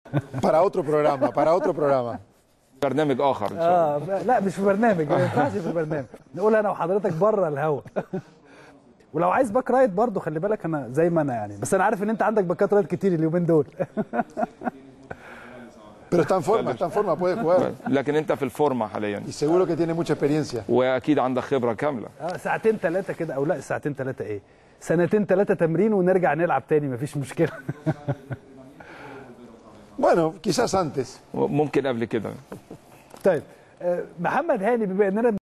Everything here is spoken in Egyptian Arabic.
Para otro programa, para otro programa. برنامج اخر ان شاء الله اه لا مش في برنامج ما ينفعش في برنامج نقول انا وحضرتك بره الهوا ولو عايز باك رايت برضه خلي بالك انا زي ما انا يعني بس انا عارف ان انت عندك باكات رايت كتير اليومين دول Pero está en forma, está en forma, puede jugar. لكن انت في الفورمه حاليا Y seguro que tiene mucha experiencia. واكيد عندك خبره كامله اه ساعتين ثلاثه كده او لا ساعتين ثلاثه ايه سنتين ثلاثه تمرين ونرجع نلعب تاني مفيش مشكله Bueno, quizás antes. ممكن قبل كده طيب آه، محمد هاني بما اننا